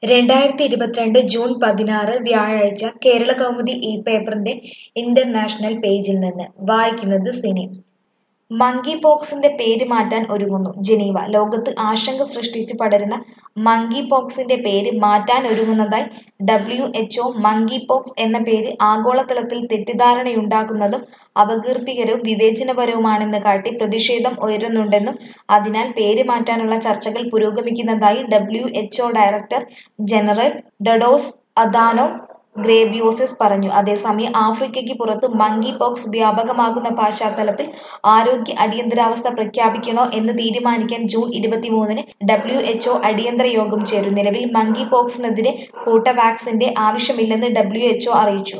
രണ്ടായിരത്തി ഇരുപത്തിരണ്ട് ജൂൺ പതിനാറ് വ്യാഴാഴ്ച കേരളകൗമുദി ഈ പേപ്പറിന്റെ ഇന്റർനാഷണൽ പേജിൽ നിന്ന് വായിക്കുന്നത് സിനി മങ്കി പോക്സിന്റെ പേര് മാറ്റാൻ ഒരുങ്ങുന്നു ജനീവ ലോകത്ത് ആശങ്ക സൃഷ്ടിച്ച് പടരുന്ന മങ്കി പോക്സിന്റെ പേര് മാറ്റാൻ ഒരുങ്ങുന്നതായി ഡബ്ല്യു എച്ച്ഒ മങ്കി പോക്സ് എന്ന പേര് ആഗോളതലത്തിൽ തെറ്റിദ്ധാരണയുണ്ടാക്കുന്നതും അപകീർത്തികരവും വിവേചനപരവുമാണെന്ന് കാട്ടി പ്രതിഷേധം ഉയരുന്നുണ്ടെന്നും അതിനാൽ പേര് മാറ്റാനുള്ള ചർച്ചകൾ പുരോഗമിക്കുന്നതായി W H O director general Tedros Adhanom Ghebreyesus പറഞ്ഞു അതേസമയം ആഫ്രിക്കയ്ക്ക് പുറത്ത് മങ്കി പോക്സ് വ്യാപകമാകുന്ന പശ്ചാത്തലത്തിൽ ആരോഗ്യ അടിയന്തരാവസ്ഥ പ്രഖ്യാപിക്കണോ എന്ന് തീരുമാനിക്കാൻ ജൂൺ ഇരുപത്തിമൂന്നിന് ഡബ്ല്യു എച്ച്ഒ അടിയന്തര യോഗം ചേരും നിലവിൽ മങ്കി പോക്സിനെതിരെ കൂട്ടവാക്സിന്റെ ആവശ്യമില്ലെന്ന് ഡബ്ല്യു എച്ച്ഒ അറിയിച്ചു